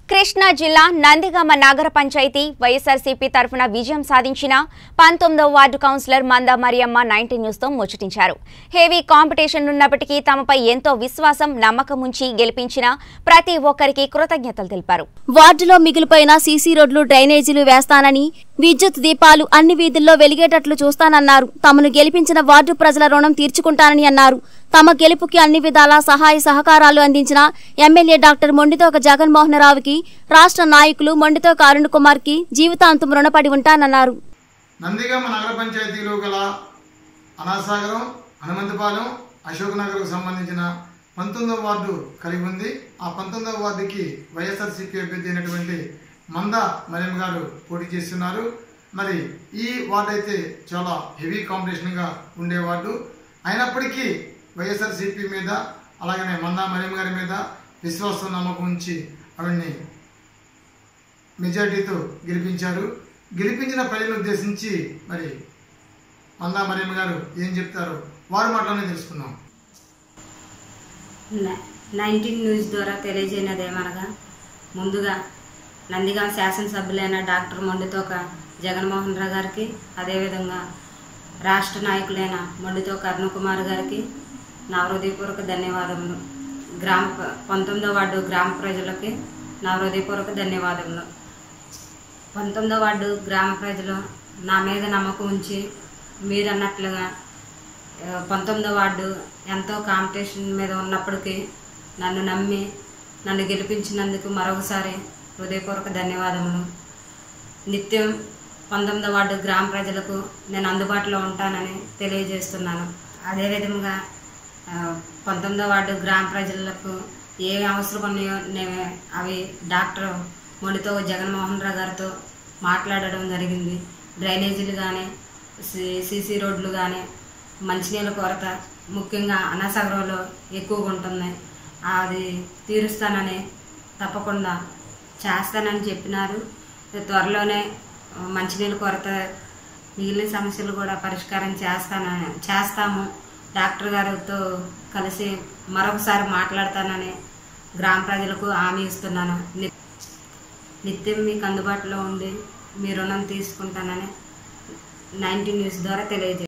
కృష్ణా జిల్లా నందిగామ నగర పంచాయతీ వైఎస్ఆర్సీపీ తరఫున విజయం సాధించిన పంతొమ్మిదవ ward councillor Manda Mariyamma ninety న్యూస్తో ముచ్చటించారు హెవీ కాంపిటీషన్ ఉన్నప్పటికీ తమపై ఎంతో విశ్వాసం నమ్మకం ఉంచి గెలిపించిన ప్రతి ఒక్కరికి కృతజ్ఞతలు తెలిపారు వార్డులో మిగిలిపోయిన సీసీ రోడ్లు డ్రైనేజీలు వేస్తానని విద్యుత్ దీపాలు అన్ని వీధుల్లో వెలిగేటట్లు చూస్తానన్నారు తమను గెలిపించిన వార్డు ప్రజల రుణం తీర్చుకుంటానని అన్నారు తమ గెలుపుకి అన్ని విధాల సహాయ సహకారాలు అందించిన ఎమ్మెల్యే డాక్టర్ మొండితోక జగన్మోహనరావుకి రాష్ట్ర నాయకులు మొండితోక అరుణ్ కుమార్ కి జీవితాంతం రుణపడి ఉంటానన్నారు నందిగామ నగర పంచాయతీలో గల అనాసాగరం హనుమంతపాలెం అశోక్ నగర్కు సంబంధించిన పంతొమ్మిదవ వార్డు కలిగి ఉంది ఆ పంతొమ్మిదవ వార్డుకి వైఎస్ఆర్సీపీ అభ్యర్థి అయినటువంటి మంద మరియం గారు పోటీ చేస్తున్నారు మరి ఈ వార్డు అయితే చాలా హెవీ కాంపిటీషన్గా ఉండే వార్డు అయినప్పటికీ వైఎస్ఆర్సీపీ మీద అలాగనే మందా మరియం గారి మీద విశ్వాసం నమ్మకం ఉంచి ఆవిడ్ని మెజార్టీతో గెలిపించారు గెలిపించిన ప్రజలను ఉద్దేశించి మరి మందా మరియమ్మ గారు ఏం చెప్తారో వారి మాటలోనే తెలుసుకుందాం నైన్టీన్ న్యూస్ ద్వారా తెలియజేయనదేమనగా ముందుగా నందిగాం శాసనసభ్యులైన డాక్టర్ మొండితోక జగన్మోహన్ రావు గారికి అదేవిధంగా రాష్ట్ర నాయకులైన మొండితోక అరుణ్ కుమార్ గారికి నా హృదయపూర్వక ధన్యవాదములు గ్రామ పంతొమ్మిదో వార్డు గ్రామ ప్రజలకి నా హృదయపూర్వక ధన్యవాదములు పంతొమ్మిదో వార్డు గ్రామ ప్రజలు నా మీద నమ్మకం ఉంచి మీరు అన్నట్లుగా ఆ, పంతొమ్మిదో వార్డు ఎంతో కాంపిటీషన్ మీద ఉన్నప్పటికీ నన్ను నమ్మి నన్ను గెలిపించినందుకు మరొకసారి హృదయపూర్వక ధన్యవాదములు నిత్యం పంతొమ్మిదో వార్డు గ్రామ ప్రజలకు నేను అందుబాటులో ఉంటానని తెలియజేస్తున్నాను అదేవిధంగా ఆ, పంతొమ్మిదో వార్డు గ్రామ ప్రజలకు ఏ అవసరం ఉన్నాయో నేను అవి డాక్టర్ మొండితో జగన్మోహన్ రావు గారితో మాట్లాడడం జరిగింది డ్రైనేజీలు కానీ సీసీ రోడ్లు కానీ మంచినీళ్ళ కొరత ముఖ్యంగా అనాసాగరంలో ఎక్కువగా ఉంటుంది అది తీరుస్తానని తప్పకుండా చేస్తానని చెప్పినారు త్వరలోనే మంచినీళ్ళ కొరత మిగిలిన సమస్యలు కూడా పరిష్కారం చేస్తానని చేస్తాము డాక్టర్ గారితో కలిసి మరొకసారి మాట్లాడతానని గ్రామ ప్రజలకు హామీ ఇస్తున్నాను ని- నిత్యం మీకు అందుబాటులో ఉండి మీ రుణం తీసుకుంటానని నైన్టీ న్యూస్ ద్వారా తెలియజేస్తాను